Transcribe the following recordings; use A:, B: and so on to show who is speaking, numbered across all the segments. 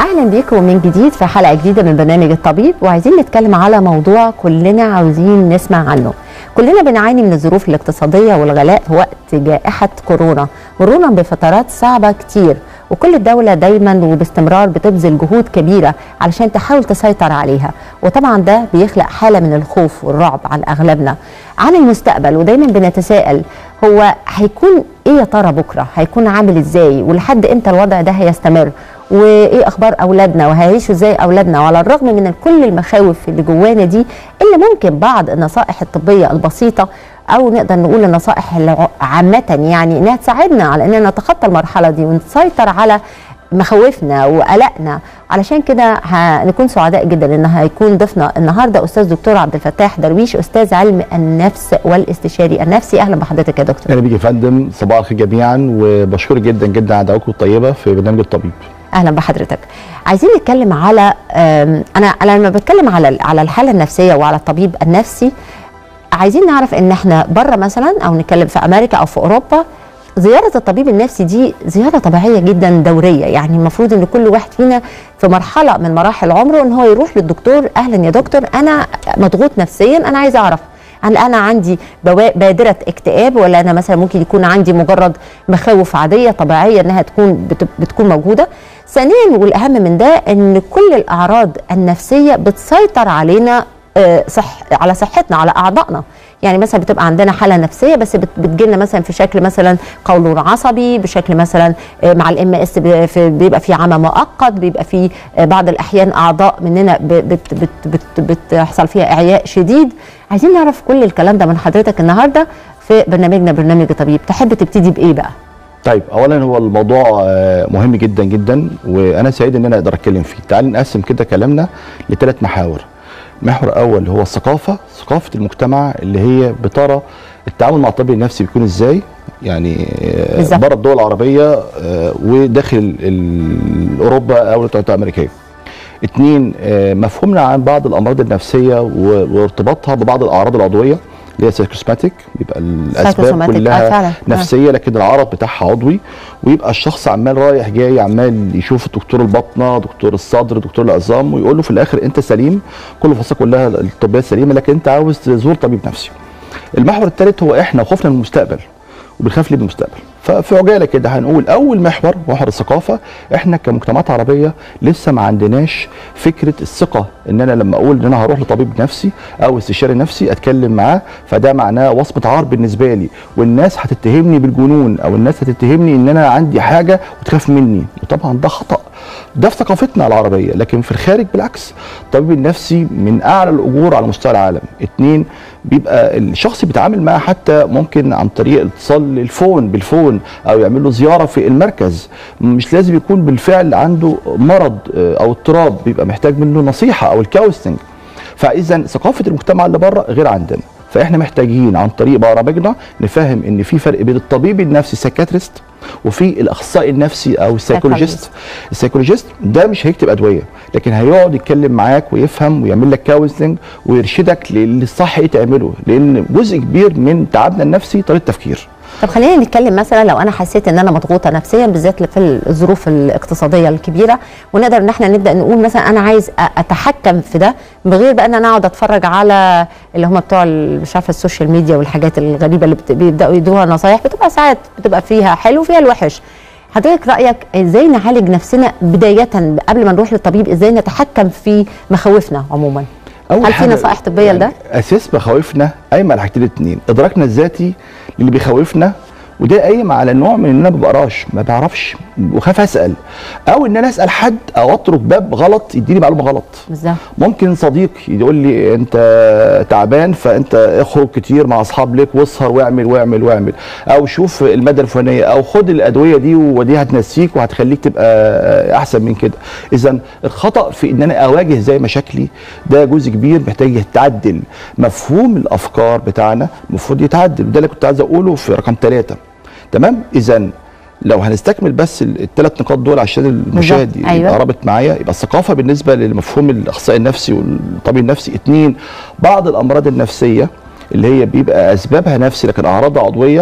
A: اهلا بيكم من جديد في حلقه جديده من برنامج الطبيب وعايزين نتكلم على موضوع كلنا عاوزين نسمع عنه كلنا بنعاني من الظروف الاقتصاديه والغلاء في وقت جائحه كورونا مرورا بفترات صعبه كتير وكل الدولة دايما وباستمرار بتبذل جهود كبيرة علشان تحاول تسيطر عليها وطبعا ده بيخلق حالة من الخوف والرعب عن أغلبنا عن المستقبل ودايما بنتساءل هو هيكون ايه يا ترى بكرة هيكون عامل ازاي ولحد امتى الوضع ده هيستمر وايه اخبار اولادنا وهيعيشوا ازاي اولادنا وعلى الرغم من كل المخاوف اللي جوانا دي الا ممكن بعض النصائح الطبيه البسيطه او نقدر نقول النصائح الع- عامه يعني انها تساعدنا على اننا نتخطى المرحله دي ونسيطر على مخاوفنا وقلقنا علشان كده هنكون سعداء جدا ان هيكون ضيفنا النهارده استاذ دكتور عبد الفتاح درويش استاذ علم النفس والاستشاري النفسي اهلا بحضرتك يا دكتور
B: اهلا بيك يا فندم صباح الخير جميعا وبشكرك جدا جدا على دعوتكم الطيبه في برنامج الطبيب
A: اهلا بحضرتك عايزين نتكلم على أم، انا انا لما بتكلم على على الحاله النفسيه وعلى الطبيب النفسي عايزين نعرف ان احنا بره مثلا او نتكلم في امريكا او في اوروبا زياره الطبيب النفسي دي زياره طبيعيه جدا دوريه يعني المفروض ان كل واحد فينا في مرحله من مراحل عمره ان هو يروح للدكتور اهلا يا دكتور انا مضغوط نفسيا انا عايز اعرف هل انا عندي بوا- بادره اكتئاب ولا انا مثلا ممكن يكون عندي مجرد مخاوف عاديه طبيعيه انها تكون بت- بتكون موجوده ثانيا والاهم من ده ان كل الاعراض النفسيه بتسيطر علينا آه، صح على صحتنا على اعضائنا يعني مثلا بتبقى عندنا حاله نفسيه بس بت- بتجيلنا مثلا في شكل مثلا قولون عصبي بشكل مثلا آه، مع الام اس بيبقى في عمى مؤقت بيبقى في آه، بعض الاحيان اعضاء مننا ب- بت بت بت بتحصل فيها اعياء شديد عايزين نعرف كل الكلام ده من حضرتك النهارده في برنامجنا برنامج الطبيب تحب تبتدي بايه بقى
B: طيب اولا هو الموضوع آه، مهم جدا جدا وانا سعيد ان انا اقدر اتكلم فيه تعال نقسم كده كلامنا لثلاث محاور محور اول هو الثقافه ثقافه المجتمع اللي هي بترى التعامل مع الطبيب النفسي بيكون ازاي يعني آه،
A: بالظبط.
B: بره الدول العربيه آه، وداخل ال- اوروبا او الولايات الامريكيه اتنين آه، مفهومنا عن بعض الامراض النفسيه و- وارتباطها ببعض الاعراض العضويه اللي هي سايكوسماتيك بيبقى الاسباب
A: Psychosomatic، آه،
B: كلها
A: فعلا. آه.
B: نفسيه لكن العرض بتاعها عضوي ويبقى الشخص عمال رايح جاي عمال يشوف دكتور البطنه دكتور الصدر دكتور العظام ويقول له في الاخر انت سليم كل الفحوصات كلها الطبيه سليمه لكن انت عاوز تزور طبيب نفسي المحور الثالث هو احنا خوفنا من المستقبل وبنخاف ليه من المستقبل ففي عجاله كده هنقول اول محور محور الثقافه احنا كمجتمعات عربيه لسه ما عندناش فكره الثقه ان انا لما اقول ان انا هروح لطبيب نفسي او استشاري نفسي اتكلم معاه فده معناه وصمه عار بالنسبه لي والناس هتتهمني بالجنون او الناس هتتهمني ان انا عندي حاجه وتخاف مني وطبعا ده خطا ده في ثقافتنا العربيه لكن في الخارج بالعكس الطبيب النفسي من اعلى الاجور على مستوى العالم اتنين بيبقى الشخص بيتعامل معاه حتى ممكن عن طريق الاتصال الفون بالفون او يعمل له زياره في المركز مش لازم يكون بالفعل عنده مرض آه، او اضطراب بيبقى محتاج منه نصيحه او الكاونسلنج فاذا ثقافه المجتمع اللي بره غير عندنا فاحنا محتاجين عن طريق برامجنا نفهم ان في فرق بين الطبيب النفسي سايكاتريست وفي الاخصائي النفسي او السايكولوجيست السايكولوجيست ده مش هيكتب ادويه لكن هيقعد يتكلم معاك ويفهم ويعمل لك كاونسلنج ويرشدك للصح ايه تعمله لان جزء كبير من تعبنا النفسي طريقه تفكير
A: طب خلينا نتكلم مثلا لو انا حسيت ان انا مضغوطه نفسيا بالذات في الظروف الاقتصاديه الكبيره ونقدر ان احنا نبدا نقول مثلا انا عايز أ- اتحكم في ده بغير بقى ان انا اقعد اتفرج على اللي هم بتوع ال- مش عارفه السوشيال ميديا والحاجات الغريبه اللي بت- بيبداوا يدوها نصايح بتبقى ساعات بتبقى فيها حلو وفيها الوحش حضرتك رايك ازاي نعالج نفسنا بدايه قبل ما نروح للطبيب ازاي نتحكم في مخاوفنا عموما هل في
B: حاجة
A: نصائح طبيه لده
B: اساس مخاوفنا قايمه على حاجتين اتنين ادراكنا الذاتي للي بيخوفنا وده قايم على نوع من ان انا ما بقراش ما بعرفش وخاف اسال او ان انا اسال حد او اترك باب غلط يديني معلومه غلط
A: بالظبط
B: ممكن صديق يقول لي انت تعبان فانت اخرج كتير مع اصحاب ليك واسهر واعمل واعمل واعمل او شوف الماده الفلانيه او خد الادويه دي ودي هتنسيك وهتخليك تبقى احسن من كده اذا الخطا في ان انا اواجه زي مشاكلي ده جزء كبير محتاج يتعدل مفهوم الافكار بتاعنا المفروض يتعدل وده اللي كنت عايز اقوله في رقم ثلاثة تمام اذا لو هنستكمل بس الثلاث نقاط دول عشان المشاهد
A: بالظبط. أيوة.
B: يبقى رابط معايا يبقى الثقافه بالنسبه للمفهوم الاخصائي النفسي والطبيب النفسي اتنين بعض الامراض النفسيه اللي هي بيبقى اسبابها نفسي لكن اعراضها عضويه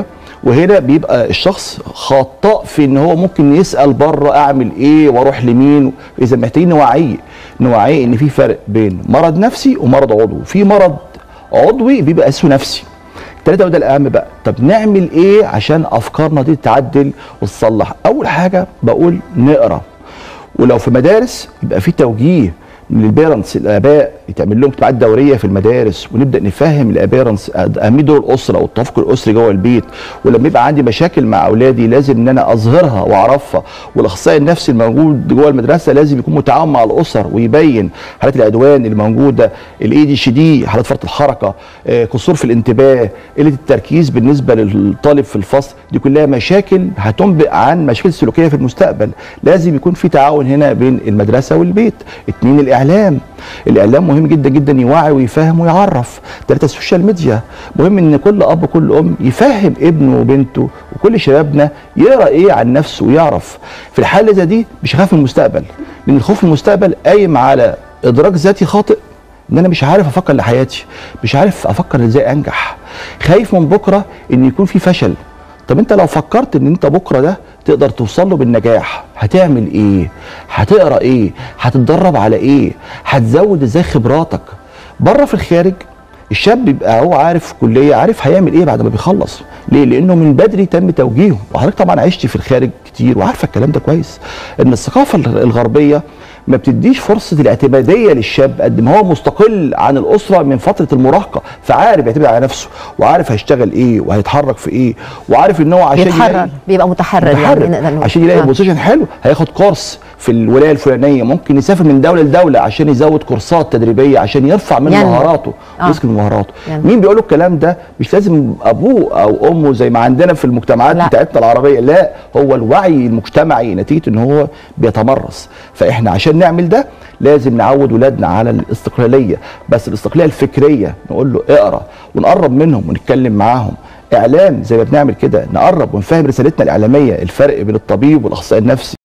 B: وهنا بيبقى الشخص خطاء في ان هو ممكن يسال بره اعمل ايه واروح لمين اذا محتاجين نوعيه نوعيه ان في فرق بين مرض نفسي ومرض عضوي في مرض عضوي بيبقى اسمه نفسي التلاته وده الاهم بقى طب نعمل ايه عشان افكارنا دي تتعدل وتصلح اول حاجه بقول نقرا ولو في مدارس يبقى في توجيه من البيرنتس الاباء يتعمل لهم اجتماعات دوريه في المدارس ونبدا نفهم الابيرنتس اهميه دور الاسره والتوافق الاسري جوه البيت ولما يبقى عندي مشاكل مع اولادي لازم ان انا اظهرها واعرفها والاخصائي النفسي الموجود جوه المدرسه لازم يكون متعاون مع الاسر ويبين حالات العدوان اللي موجوده الاي دي اتش دي حالات فرط الحركه آه، قصور في الانتباه قله التركيز بالنسبه للطالب في الفصل دي كلها مشاكل هتنبئ عن مشاكل سلوكيه في المستقبل لازم يكون في تعاون هنا بين المدرسه والبيت اتنين الاعلام الاعلام مهم جدا جدا يوعي ويفهم ويعرف ثلاثه السوشيال ميديا مهم ان كل اب وكل ام يفهم ابنه وبنته وكل شبابنا يقرا ايه عن نفسه ويعرف في الحاله زي دي مش هخاف من المستقبل لان الخوف من المستقبل قايم على ادراك ذاتي خاطئ ان انا مش عارف افكر لحياتي مش عارف افكر ازاي انجح خايف من بكره ان يكون في فشل طب انت لو فكرت ان انت بكره ده تقدر توصل له بالنجاح هتعمل ايه هتقرا ايه هتتدرب على ايه هتزود ازاي خبراتك بره في الخارج الشاب بيبقى هو عارف في كليه عارف هيعمل ايه بعد ما بيخلص ليه لانه من بدري تم توجيهه وحضرتك طبعا عشت في الخارج كتير وعارفه الكلام ده كويس ان الثقافه الغربيه ما بتديش فرصه الاعتماديه للشاب قد ما هو مستقل عن الاسره من فتره المراهقه فعارف يعتمد على نفسه وعارف هيشتغل ايه وهيتحرك في ايه وعارف ان هو عشان
A: بيتحرر
B: يلاقي
A: بيبقى متحرر, يعني
B: متحرر
A: نقدر نقول.
B: عشان يلاقي
A: آه.
B: بوزيشن حلو هياخد كورس في الولايه الفلانيه ممكن يسافر من دوله لدوله عشان يزود كورسات تدريبيه عشان يرفع من
A: ينمو.
B: مهاراته
A: آه.
B: يسكن من مهاراته
A: ينمو.
B: مين بيقول له الكلام ده مش لازم ابوه او امه زي ما عندنا في المجتمعات
A: لا.
B: بتاعتنا العربيه لا هو الوعي المجتمعي نتيجه ان هو بيتمرس فاحنا عشان نعمل ده لازم نعود ولادنا على الاستقلاليه بس الاستقلاليه الفكريه نقول له اقرا ونقرب منهم ونتكلم معاهم اعلام زي ما بنعمل كده نقرب ونفهم رسالتنا الاعلاميه الفرق بين الطبيب والاخصائي النفسي